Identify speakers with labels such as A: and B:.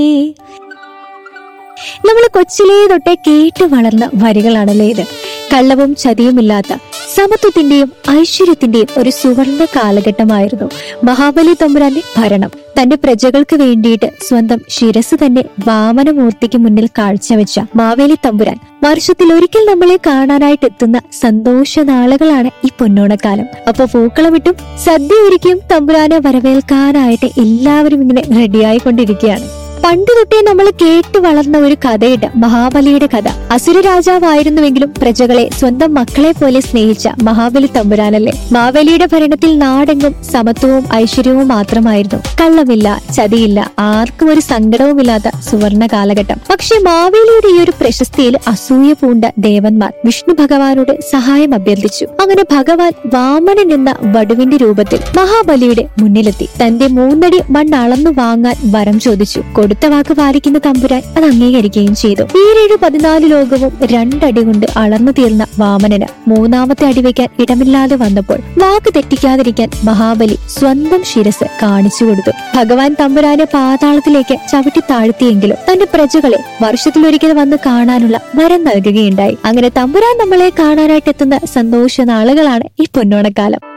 A: നമ്മൾ കൊച്ചിലേ തൊട്ടേ കേട്ട് വളർന്ന വരികളാണല്ലേ ഇത് കള്ളവും ചതിയുമില്ലാത്ത സമത്വത്തിന്റെയും ഐശ്വര്യത്തിന്റെയും ഒരു സുവർണ കാലഘട്ടമായിരുന്നു മഹാബലി തമ്പുരാന്റെ ഭരണം തന്റെ പ്രജകൾക്ക് വേണ്ടിയിട്ട് സ്വന്തം ശിരസ് തന്നെ വാമനമൂർത്തിക്ക് മുന്നിൽ കാഴ്ചവെച്ച മാവേലി തമ്പുരാൻ വർഷത്തിൽ ഒരിക്കൽ നമ്മളെ കാണാനായിട്ട് എത്തുന്ന സന്തോഷ നാളുകളാണ് ഈ പൊന്നോണക്കാലം അപ്പൊ പൂക്കളമിട്ടും സദ്യ ഒരുക്കിയും തമ്പുരാനെ വരവേൽക്കാനായിട്ട് എല്ലാവരും ഇങ്ങനെ റെഡിയായിക്കൊണ്ടിരിക്കുകയാണ് പണ്ട് തൊട്ടേ നമ്മൾ കേട്ടു വളർന്ന ഒരു കഥയുണ്ട് മഹാബലിയുടെ കഥ അസുര രാജാവായിരുന്നുവെങ്കിലും പ്രജകളെ സ്വന്തം മക്കളെ പോലെ സ്നേഹിച്ച മഹാബലി തമ്പുരാനല്ലേ മാവേലിയുടെ ഭരണത്തിൽ നാടെങ്ങും സമത്വവും ഐശ്വര്യവും മാത്രമായിരുന്നു കള്ളമില്ല ചതിയില്ല ആർക്കും ഒരു സങ്കടവുമില്ലാത്ത സുവർണ കാലഘട്ടം പക്ഷെ മാവേലിയുടെ ഈ ഒരു പ്രശസ്തിയിൽ അസൂയ പൂണ്ട ദേവന്മാർ വിഷ്ണു ഭഗവാനോട് സഹായം അഭ്യർത്ഥിച്ചു അങ്ങനെ ഭഗവാൻ വാമനൻ എന്ന വടുവിന്റെ രൂപത്തിൽ മഹാബലിയുടെ മുന്നിലെത്തി തന്റെ മൂന്നടി മണ്ണ് അളന്നു വാങ്ങാൻ വരം ചോദിച്ചു കൊടുത്ത വാക്ക് പാലിക്കുന്ന തമ്പുരാൻ അത് അംഗീകരിക്കുകയും ചെയ്തു ഈരേഴ് പതിനാല് ലോകവും രണ്ടടി കൊണ്ട് അളന്നു തീർന്ന വാമനന് മൂന്നാമത്തെ അടി വയ്ക്കാൻ ഇടമില്ലാതെ വന്നപ്പോൾ വാക്ക് തെറ്റിക്കാതിരിക്കാൻ മഹാബലി സ്വന്തം ശിരസ് കാണിച്ചു കൊടുത്തു ഭഗവാൻ തമ്പുരാനെ പാതാളത്തിലേക്ക് ചവിട്ടി താഴ്ത്തിയെങ്കിലും തന്റെ പ്രജകളെ വർഷത്തിലൊരിക്കൽ വന്ന് കാണാനുള്ള വരം നൽകുകയുണ്ടായി അങ്ങനെ തമ്പുരാൻ നമ്മളെ കാണാനായിട്ട് എത്തുന്ന സന്തോഷ നാളുകളാണ് ഈ പൊന്നോണക്കാലം